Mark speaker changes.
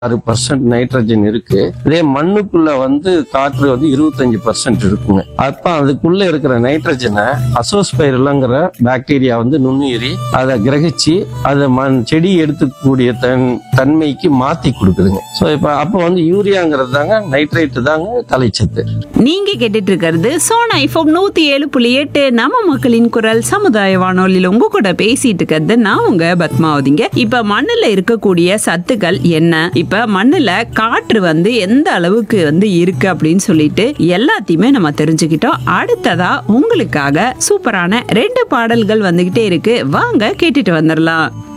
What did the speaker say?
Speaker 1: ஆறு percent nitrogen இருக்கு இதே மண்ணுக்குள்ள வந்து காற்று வந்து இருபத்தஞ்சு பர்சன்ட் இருக்குங்க அப்ப அதுக்குள்ள இருக்கிற நைட்ரஜனை அசோஸ்பைரலங்கிற பாக்டீரியா வந்து நுண்ணுயிரி அதை கிரகிச்சு அதை மண் செடி எடுத்துக்கூடிய தன் தன்மைக்கு மாத்தி கொடுக்குதுங்க ஸோ இப்போ அப்போ வந்து யூரியாங்கிறது தாங்க நைட்ரேட்டு தாங்க தலைச்சத்து
Speaker 2: நீங்க கேட்டுட்டு இருக்கிறது சோனா ஐஃபோம் நூத்தி ஏழு புள்ளி எட்டு நம்ம மக்களின் குரல் சமுதாய வானொலியில் உங்க கூட பேசிட்டு இருக்கிறது நான் உங்க பத்மாவதிங்க இப்ப மண்ணுல இருக்கக்கூடிய சத்துக்கள் என்ன இப்ப மண்ணுல காற்று வந்து எந்த அளவுக்கு வந்து இருக்கு அப்படின்னு சொல்லிட்டு எல்லாத்தையுமே நம்ம தெரிஞ்சுக்கிட்டோம் அடுத்ததா உங்களுக்காக சூப்பரான ரெண்டு பாடல்கள் வந்துகிட்டே இருக்கு வாங்க கேட்டுட்டு வந்துடலாம்